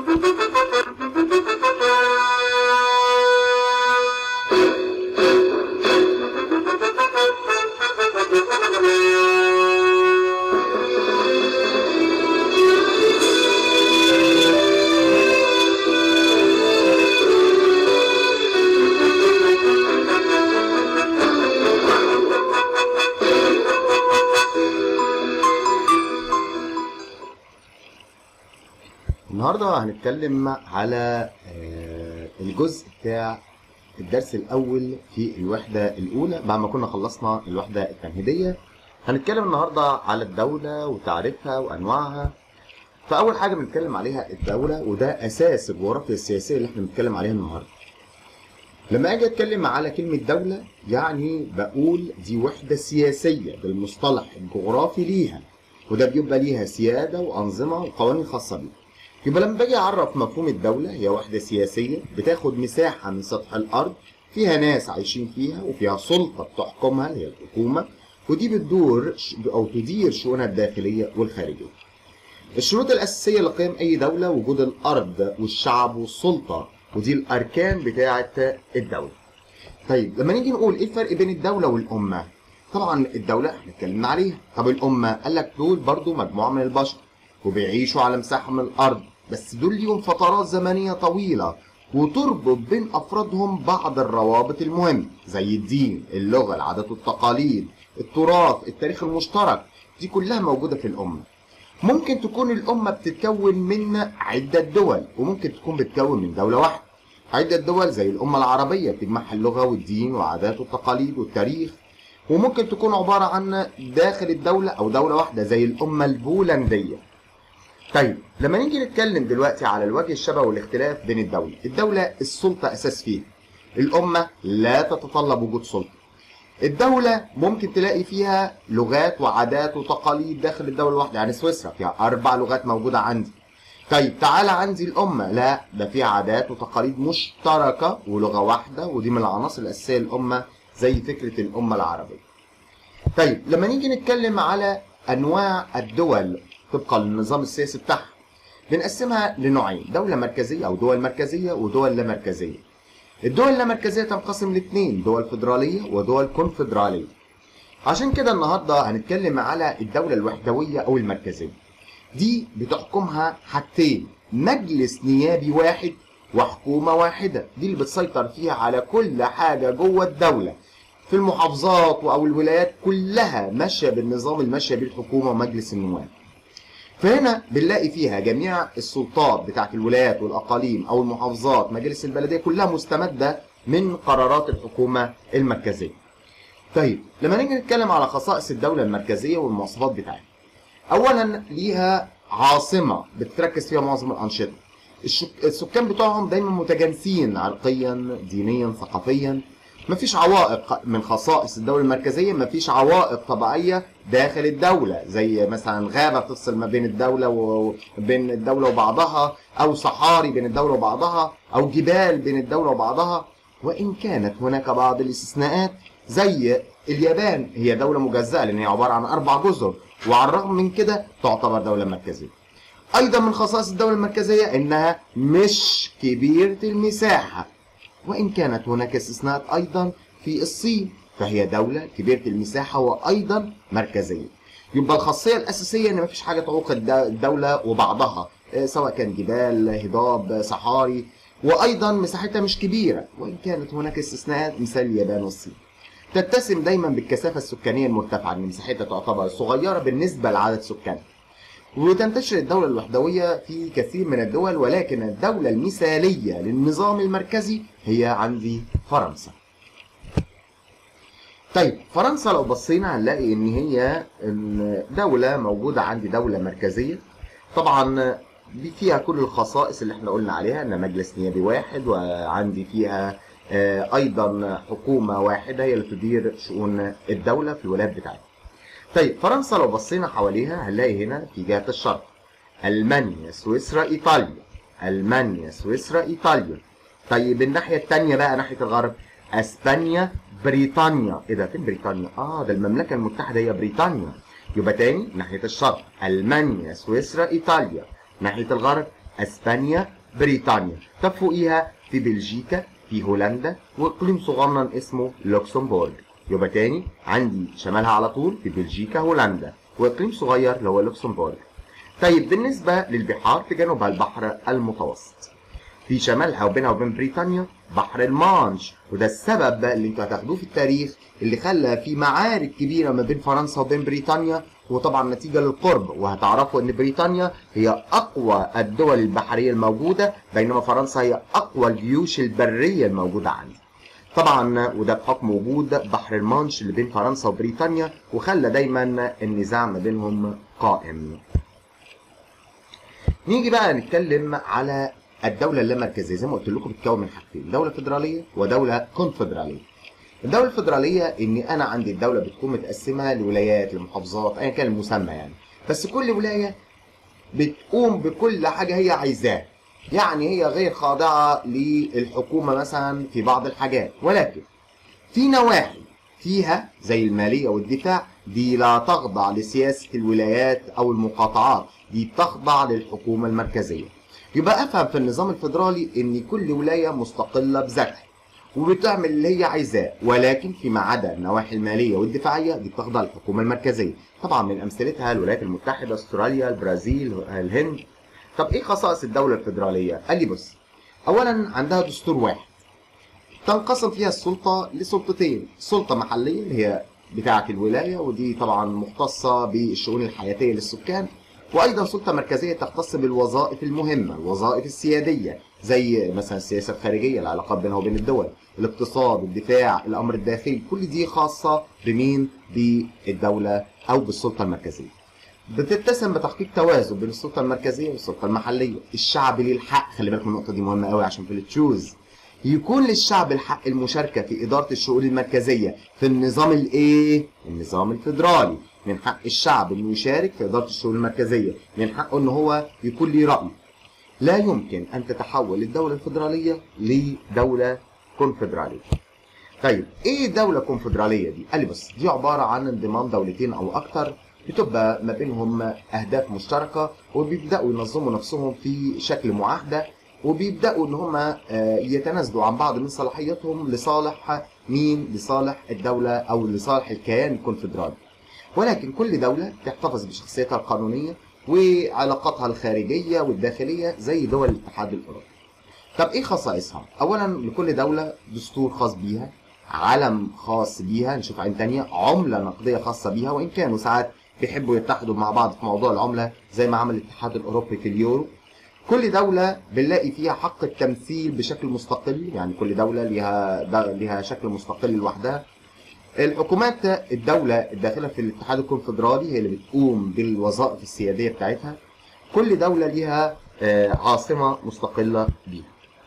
النهارده هنتكلم على آه، الجزء بتاع الدرس الأول في الوحدة الأولى بعد ما كنا خلصنا الوحدة التمهيدية هنتكلم النهارده على الدولة وتعريفها وأنواعها فأول حاجة بنتكلم عليها الدولة وده أساس الجغرافيا السياسية اللي احنا بنتكلم عليها النهارده لما أجي أتكلم على كلمة دولة يعني بقول دي وحدة سياسية بالمصطلح الجغرافي ليها وده بيبقى ليها سيادة وأنظمة وقوانين خاصة بيها يبقى لما باجي اعرف مفهوم الدولة هي وحدة سياسية بتاخد مساحة من سطح الأرض فيها ناس عايشين فيها وفيها سلطة بتحكمها اللي هي الحكومة ودي بتدور ش- أو تدير شؤونها الداخلية والخارجية. الشروط الأساسية لقيام أي دولة وجود الأرض والشعب والسلطة ودي الأركان بتاعة الدولة. طيب لما نيجي نقول إيه الفرق بين الدولة والأمة؟ طبعا الدولة احنا اتكلمنا عليها، طب الأمة قال لك دول برضو مجموعة من البشر وبيعيشوا على مساحة من الأرض بس دول ليهم فترات زمنية طويلة وتربط بين أفرادهم بعض الروابط المهمة زي الدين، اللغة، العادات والتقاليد، التراث، التاريخ المشترك دي كلها موجودة في الأمة. ممكن تكون الأمة بتتكون من عدة دول وممكن تكون بتتكون من دولة واحدة. عدة دول زي الأمة العربية بتجمعها اللغة والدين وعادات والتقاليد والتاريخ وممكن تكون عبارة عن داخل الدولة أو دولة واحدة زي الأمة البولندية. طيب لما نيجي نتكلم دلوقتي على الوجه الشبه والاختلاف بين الدولة الدولة السلطة أساس فيها الأمة لا تتطلب وجود سلطة الدولة ممكن تلاقي فيها لغات وعادات وتقاليد داخل الدولة الواحدة يعني سويسرا فيها أربع لغات موجودة عندي طيب تعالى عندي الأمة لا ده فيها عادات وتقاليد مشتركة ولغة واحدة ودي من العناصر الأساسية للأمة زي فكرة الأمة العربية طيب لما نيجي نتكلم على انواع الدول طبقا للنظام السياسي بتاعها بنقسمها لنوعين دولة مركزية او دول مركزية ودول لا مركزية الدول اللامركزية تنقسم لاثنين دول فيدرالية ودول كونفدرالية عشان كده النهاردة هنتكلم على الدولة الوحدوية او المركزية دي بتحكمها حاجتين مجلس نيابي واحد وحكومة واحدة دي اللي بتسيطر فيها على كل حاجة جوه الدولة في المحافظات او الولايات كلها ماشيه بالنظام الماشيه بيه الحكومه ومجلس النواب. فهنا بنلاقي فيها جميع السلطات بتاعت الولايات والاقاليم او المحافظات مجالس البلديه كلها مستمده من قرارات الحكومه المركزيه. طيب لما نيجي نتكلم على خصائص الدوله المركزيه والمواصفات بتاعتها. اولا ليها عاصمه بتركز فيها معظم الانشطه. الشك- السكان بتوعهم دايما متجانسين عرقيا دينيا ثقافيا مفيش عوائق من خصائص الدولة المركزية مفيش عوائق طبيعية داخل الدولة زي مثلا غابة تفصل ما بين الدولة وبين الدولة وبعضها أو صحاري بين الدولة وبعضها أو جبال بين الدولة وبعضها وإن كانت هناك بعض الاستثناءات زي اليابان هي دولة مجزأة لأن هي عبارة عن أربع جزر وعلى الرغم من كده تعتبر دولة مركزية أيضا من خصائص الدولة المركزية إنها مش كبيرة المساحة وإن كانت هناك استثناءات أيضا في الصين فهي دولة كبيرة المساحة وأيضا مركزية يبقى الخاصية الأساسية إن مفيش حاجة تعوق الد- الدولة وبعضها آه، سواء كان جبال هضاب صحاري وأيضا مساحتها مش كبيرة وإن كانت هناك استثناءات مثال اليابان والصين تتسم دايما بالكثافة السكانية المرتفعة إن مساحتها تعتبر صغيرة بالنسبة لعدد سكانها وتنتشر الدولة الوحدوية في كثير من الدول ولكن الدولة المثالية للنظام المركزي هي عندي فرنسا طيب فرنسا لو بصينا هنلاقي ان هي إن دولة موجودة عندي دولة مركزية طبعا دي فيها كل الخصائص اللي احنا قلنا عليها ان مجلس نيابي واحد وعندي فيها آه، ايضا حكومة واحدة هي اللي تدير شؤون الدولة في الولايات بتاعتها طيب فرنسا لو بصينا حواليها هنلاقي هنا في جهة الشرق ألمانيا سويسرا إيطاليا ألمانيا سويسرا إيطاليا طيب الناحية التانية بقى ناحية الغرب أسبانيا بريطانيا إيه ده فين بريطانيا؟ آه ده المملكة المتحدة هي بريطانيا يبقى تاني ناحية الشرق ألمانيا سويسرا إيطاليا ناحية الغرب اسبانيا بريطانيا طب فوقيها في بلجيكا في هولندا واقليم صغنن اسمه لوكسمبورغ يبقى تاني عندي شمالها على طول في بلجيكا هولندا واقليم صغير اللي هو لوكسمبورغ طيب بالنسبة للبحار في جنوبها البحر المتوسط في شمالها وبينها وبين بريطانيا بحر المانش وده السبب اللي انتوا هتاخدوه في التاريخ اللي خلى في معارك كبيرة ما بين فرنسا وبين بريطانيا وطبعا نتيجة للقرب وهتعرفوا ان بريطانيا هي اقوى الدول البحرية الموجودة بينما فرنسا هي اقوى الجيوش البرية الموجودة عندي طبعا وده بحكم وجود بحر المانش اللي بين فرنسا وبريطانيا وخلى دايما النزاع ما بينهم قائم نيجي بقى نتكلم على الدولة اللامركزية زي ما قلت لكم بتتكون من حاجتين دولة فيدرالية ودولة كونفدرالية الدولة الفيدرالية ان انا عندي الدولة بتكون متقسمة لولايات لمحافظات ايا كان المسمى يعني بس كل ولاية بتقوم بكل حاجة هي عايزاها يعني هي غير خاضعة للحكومة مثلا في بعض الحاجات ولكن في نواحي فيها زي المالية والدفاع دي لا تخضع لسياسة الولايات أو المقاطعات دي تخضع للحكومة المركزية يبقى أفهم في النظام الفيدرالي إن كل ولاية مستقلة بذاتها وبتعمل اللي هي عايزاه ولكن فيما عدا النواحي الماليه والدفاعيه دي بتخضع للحكومه المركزيه طبعا من امثلتها الولايات المتحده استراليا البرازيل الهند طب ايه خصائص الدوله الفيدراليه قال لي بص اولا عندها دستور واحد تنقسم فيها السلطه لسلطتين سلطه محليه اللي هي بتاعه الولايه ودي طبعا مختصه بالشؤون الحياتيه للسكان وايضا سلطه مركزيه تختص بالوظائف المهمه الوظائف السياديه زي مثلا السياسه الخارجيه العلاقات بينها وبين الدول الاقتصاد الدفاع الامر الداخلي كل دي خاصه بمين بالدوله او بالسلطه المركزيه بتتسم بتحقيق توازن بين السلطه المركزيه والسلطه المحليه الشعب ليه الحق خلي بالك من النقطه دي مهمه قوي عشان في التشوز يكون للشعب الحق المشاركه في اداره الشؤون المركزيه في النظام الايه النظام الفيدرالي من حق الشعب انه يشارك في اداره الشؤون المركزيه من حقه ان هو يكون ليه راي لا يمكن ان تتحول الدوله الفيدراليه لدوله كونفدراليه طيب ايه دوله كونفدراليه دي قال لي بص دي عباره عن انضمام دولتين او اكتر بتبقى ما بينهم اهداف مشتركه وبيبداوا ينظموا نفسهم في شكل معاهده وبيبداوا ان هم يتنازلوا عن بعض من صلاحياتهم لصالح مين لصالح الدوله او لصالح الكيان الكونفدرالي ولكن كل دوله تحتفظ بشخصيتها القانونيه وعلاقاتها الخارجيه والداخليه زي دول الاتحاد الاوروبي طب ايه خصائصها اولا لكل دوله دستور خاص بيها علم خاص بيها نشوف عين تانية عملة نقدية خاصة بيها وإن كانوا ساعات بيحبوا يتحدوا مع بعض في موضوع العملة زي ما عمل الاتحاد الأوروبي في اليورو كل دولة بنلاقي فيها حق التمثيل بشكل مستقل يعني كل دولة ليها ليها شكل مستقل لوحدها الحكومات الدولة الداخلة في الاتحاد الكونفدرالي هي اللي بتقوم بالوظائف السيادية بتاعتها كل دولة ليها عاصمة مستقلة بيها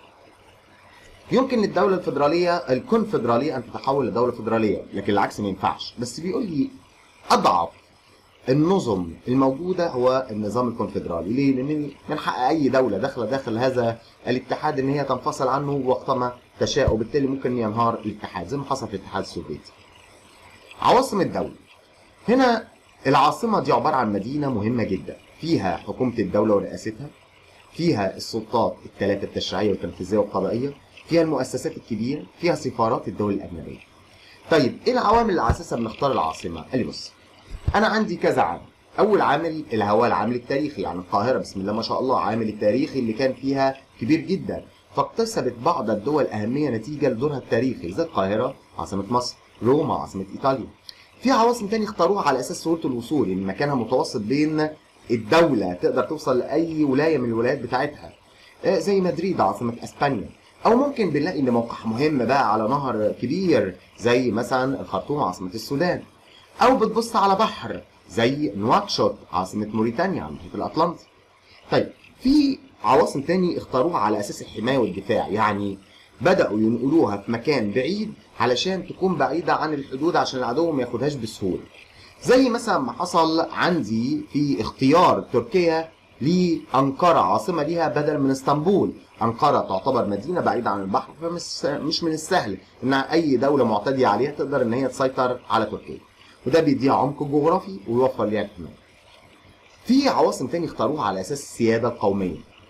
يمكن للدولة الفيدرالية الكونفدرالية أن تتحول لدولة فيدرالية لكن العكس ما ينفعش بس بيقول لي أضعف النظم الموجودة هو النظام الكونفدرالي ليه؟ لأن من حق أي دولة داخلة داخل هذا الاتحاد إن هي تنفصل عنه وقتما تشاء وبالتالي ممكن ينهار الاتحاد زي ما حصل في الاتحاد السوفيتي عواصم الدولة هنا العاصمة دي عبارة عن مدينة مهمة جدا فيها حكومة الدولة ورئاستها فيها السلطات الثلاثة التشريعية والتنفيذية والقضائية فيها المؤسسات الكبيرة فيها سفارات الدول الأجنبية طيب ايه العوامل اللي على اساسها بنختار العاصمة قال لي بص انا عندي كذا عامل اول عامل اللي هو العامل التاريخي يعني القاهرة بسم الله ما شاء الله عامل التاريخي اللي كان فيها كبير جدا فاكتسبت بعض الدول أهمية نتيجة لدورها التاريخي زي القاهرة عاصمة مصر روما عاصمة إيطاليا في عواصم تاني اختاروها على أساس سهولة الوصول إن مكانها متوسط بين الدولة تقدر توصل لأي ولاية من الولايات بتاعتها زي مدريد عاصمة أسبانيا أو ممكن بنلاقي إن موقعها مهم بقى على نهر كبير زي مثلا الخرطوم عاصمة السودان أو بتبص على بحر زي نواكشوط عاصمة موريتانيا على المحيط الأطلنطي طيب في عواصم تاني اختاروها على اساس الحمايه والدفاع يعني بداوا ينقلوها في مكان بعيد علشان تكون بعيده عن الحدود عشان العدو ما ياخدهاش بسهوله زي مثلا ما حصل عندي في اختيار تركيا لأنقرة عاصمة ليها بدل من اسطنبول أنقرة تعتبر مدينة بعيدة عن البحر فمش مش من السهل إن أي دولة معتدية عليها تقدر إن هي تسيطر على تركيا وده بيديها عمق جغرافي ويوفر ليها الحماية في عواصم تاني اختاروها على اساس السياده القوميه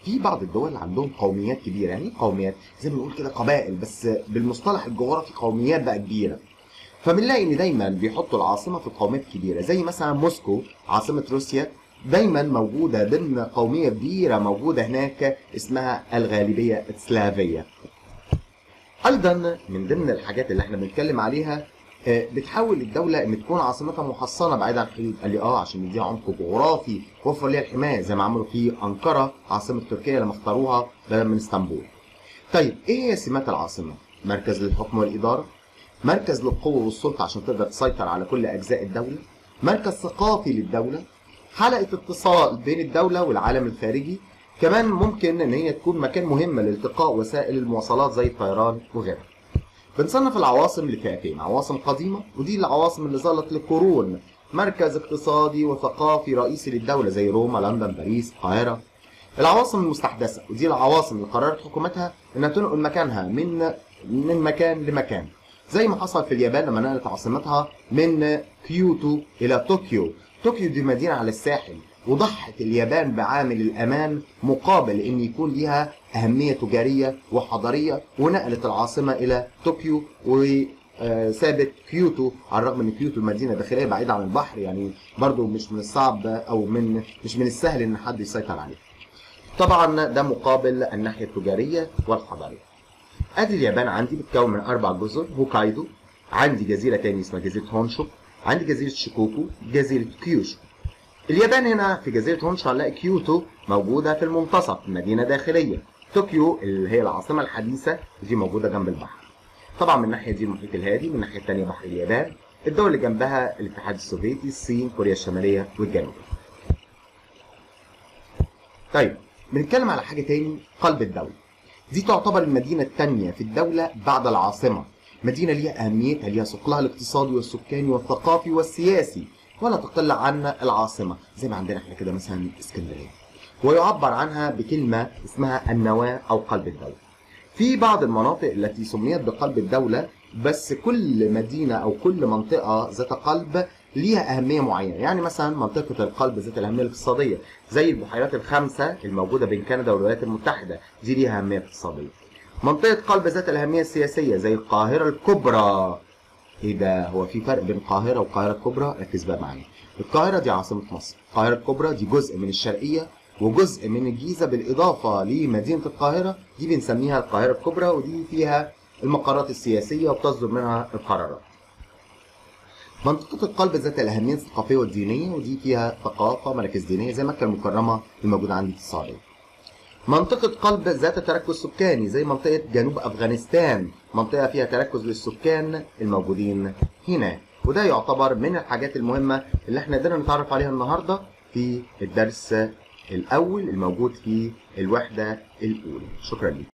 في بعض الدول عندهم قوميات كبيره يعني ايه قوميات زي ما بنقول كده قبائل بس بالمصطلح الجغرافي قوميات بقى كبيره فبنلاقي ان دايما بيحطوا العاصمه في قوميات كبيره زي مثلا موسكو عاصمه روسيا دايما موجوده ضمن قوميه كبيره موجوده هناك اسمها الغالبيه السلافيه ايضا من ضمن الحاجات اللي احنا بنتكلم عليها آه، بتحاول الدوله ان تكون عاصمتها محصنه بعيد عن الحدود قال لي اه عشان يديها عمق جغرافي وفر ليها الحمايه زي ما عملوا في انقره عاصمه تركيا لما اختاروها بدل من اسطنبول طيب ايه هي سمات العاصمه مركز للحكم والاداره مركز للقوه والسلطه عشان تقدر تسيطر على كل اجزاء الدوله مركز ثقافي للدوله حلقه اتصال بين الدوله والعالم الخارجي كمان ممكن ان هي تكون مكان مهم لالتقاء وسائل المواصلات زي الطيران وغيرها بنصنف العواصم لفئتين عواصم قديمة ودي العواصم اللي ظلت لقرون مركز اقتصادي وثقافي رئيسي للدولة زي روما لندن باريس القاهرة العواصم المستحدثة ودي العواصم اللي قررت حكومتها انها تنقل مكانها من من مكان لمكان زي ما حصل في اليابان لما نقلت عاصمتها من كيوتو الى طوكيو طوكيو دي مدينة على الساحل وضحت اليابان بعامل الأمان مقابل أن يكون لها أهمية تجارية وحضارية ونقلت العاصمة إلى طوكيو وسابت كيوتو على الرغم ان كيوتو مدينه داخليه بعيده عن البحر يعني برضو مش من الصعب او من مش من السهل ان حد يسيطر عليها. طبعا ده مقابل الناحيه التجاريه والحضاريه. ادي اليابان عندي بتتكون من اربع جزر هوكايدو عندي جزيره تاني اسمها جزيره هونشو عندي جزيره شيكوكو جزيره كيوشو اليابان هنا في جزيرة هونشو هنلاقي كيوتو موجودة في المنتصف مدينة داخلية طوكيو اللي هي العاصمة الحديثة دي موجودة جنب البحر طبعا من الناحية دي المحيط الهادي من الناحية التانية بحر اليابان الدول اللي جنبها الاتحاد السوفيتي الصين كوريا الشمالية والجنوبية طيب بنتكلم على حاجة تاني قلب الدولة دي تعتبر المدينة التانية في الدولة بعد العاصمة مدينة ليها أهميتها ليها ثقلها الاقتصادي والسكاني والثقافي والسياسي ولا تقل عن العاصمة زي ما عندنا احنا كده مثلا اسكندرية ويعبر عنها بكلمة اسمها النواة أو قلب الدولة في بعض المناطق التي سميت بقلب الدولة بس كل مدينة أو كل منطقة ذات قلب ليها أهمية معينة يعني مثلا منطقة القلب ذات الأهمية الاقتصادية زي البحيرات الخمسة الموجودة بين كندا والولايات المتحدة دي ليها أهمية اقتصادية منطقة قلب ذات الأهمية السياسية زي القاهرة الكبرى ايه ده هو في فرق بين القاهره والقاهره الكبرى ركز بقى معايا القاهره دي عاصمه مصر القاهره الكبرى دي جزء من الشرقيه وجزء من الجيزه بالاضافه لمدينه القاهره دي بنسميها القاهره الكبرى ودي فيها المقرات السياسيه وبتصدر منها القرارات منطقة القلب ذات الأهمية الثقافية والدينية ودي فيها ثقافة مراكز دينية زي مكة المكرمة الموجودة عندي في السعودية. منطقة قلب ذات تركز سكاني زي منطقة جنوب أفغانستان منطقة فيها تركز للسكان الموجودين هنا وده يعتبر من الحاجات المهمة اللي احنا قدرنا نتعرف عليها النهاردة في الدرس الأول الموجود في الوحدة الأولى شكرا لكم